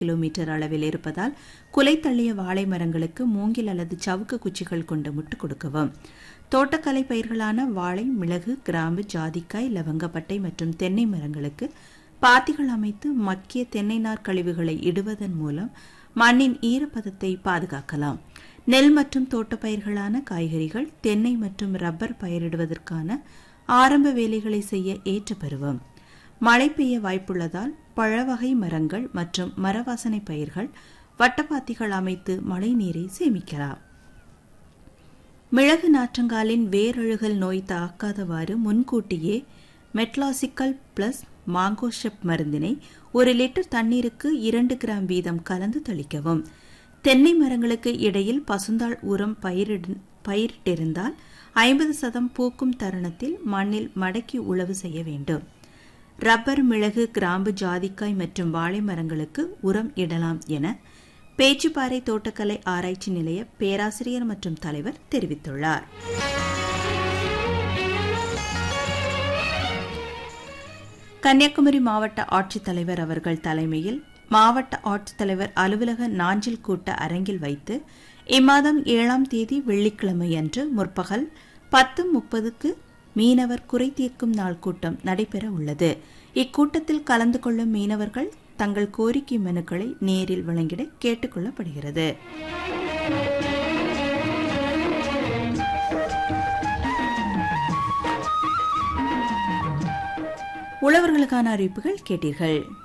kilometre அளவில் இருப்பதால் குலை தள்ளிய வாழை மரங்களுக்கு மூங்கில் அல்லது சவுக்கு குச்சிகள் கொண்டு முட்டு கொடுக்கவும் தோட்டக்கலை பயிர்களான வாழை மிளகு கிராம்பு ஜாதிக்காய் லவங்கப்பட்டை மற்றும் தென்னை மரங்களுக்கு பாத்திகள் அமைத்து மக்கிய தென்னை நார் கழிவுகளை இடுவதன் மூலம் மண்ணின் ஈரப்பதத்தை பாதுகாக்கலாம் நெல் மற்றும் தோட்டப்பயிர்களான காய்கறிகள் தென்னை மற்றும் ரப்பர் பயிரிடுவதற்கான ஆரம்ப வேலைகளை செய்ய ஏற்ற பருவம் மழை பெய்ய வாய்ப்புள்ளதால் பழவகை மரங்கள் மற்றும் மரவாசனை பயிர்கள் வட்டப்பாத்திகள் அமைத்து மழை நீரை சேமிக்கலாம் மிளகு நாற்றங்காலின் வேரழுகல் நோய் தாக்காதவாறு முன்கூட்டியே மெட்லாசிக்கல் பிளஸ் மாங்கோஷெப் மருந்தினை ஒரு லிட்டர் தண்ணீருக்கு இரண்டு கிராம் வீதம் கலந்து தெளிக்கவும் தென்னை மரங்களுக்கு இடையில் பசுந்தாள் உரம் பயிரிட்டிருந்தால் ஐம்பது சதம் பூக்கும் தருணத்தில் மண்ணில் மடக்கி உழவு செய்ய வேண்டும் ரப்பர் மிளகு கிராம்பு ஜாதிக்காய் மற்றும் வாழை மரங்களுக்கு உரம் இடலாம் என பேச்சுப்பாறை தோட்டக்கலை ஆராய்ச்சி நிலைய பேராசிரியர் மற்றும் தலைவர் தெரிவித்துள்ளார் கன்னியாகுமரி மாவட்ட ஆட்சித்தலைவர் அவர்கள் தலைமையில் மாவட்ட ஆட்சித்தலைவர் அலுவலக நாஞ்சில் கூட்ட அரங்கில் வைத்து இம்மாதம் ஏழாம் தேதி வெள்ளிக்கிழமை அன்று முற்பகல் பத்து முப்பதுக்கு மீனவர் குறை தீர்க்கும் நாள் கூட்டம் நடைபெற உள்ளது இக்கூட்டத்தில் கலந்து கொள்ளும் மீனவர்கள் தங்கள் கோரிக்கை மனுக்களை நேரில் வழங்கிட கேட்டுக் கொள்ளப்படுகிறது உழவர்களுக்கான அறிவிப்புகள் கேட்டீர்கள்